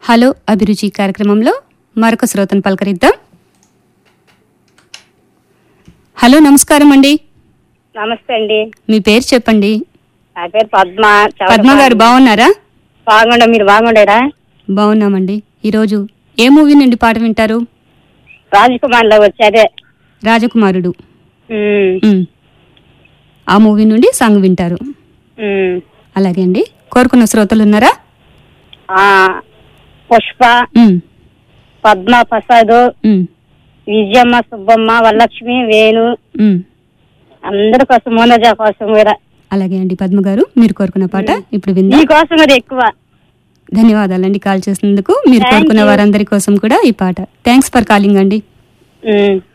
Hello అభిరుచి కార్యక్రమంలో మరొక శ్రోతను పలకరిద్దాం హలో నమస్కారం అండి నమస్తే అండి మీ పేరు చెప్పండి నా పేరు పద్మ చాలా పద్మ గారు బాగున్నారా బాగుండ మీరు బాగుండేరా బాగున్నామండి ఈరోజు ఏ మూవీ నుండి పాట వింటారు రాజకుమార్ లో వచ్చారే రాజకుమారుడు ఉమ్, ఉమ్. ఆ మూవీ నుండి సాంగ్ వింటారు ఉమ్. అలాగే అండి కోరుకున్న శ్రోతలు ఉన్నారా ఆ, పుష్ప ఉమ్, పద్మ ప్రసాద్ ఉమ్, విజయమ్మ సుబ్బమ్మ వరలక్ష్మి వేణు ఉమ్. అందరి కోసం మోనజ కోసం కూడా అలాగే అండి పద్మ గారు మీరు కోరుకున్న పాట ఇప్పుడు విందాం మీకోసం కూడా ఎక్కువ ధన్యవాదాలండి కాల్ చేసినందుకు మీరు Thank కోరుకున్న you. వారందరి కోసం కూడా ఈ పాట థ్యాంక్స్ ఫర్ కాలింగ్ అండి ఉమ్.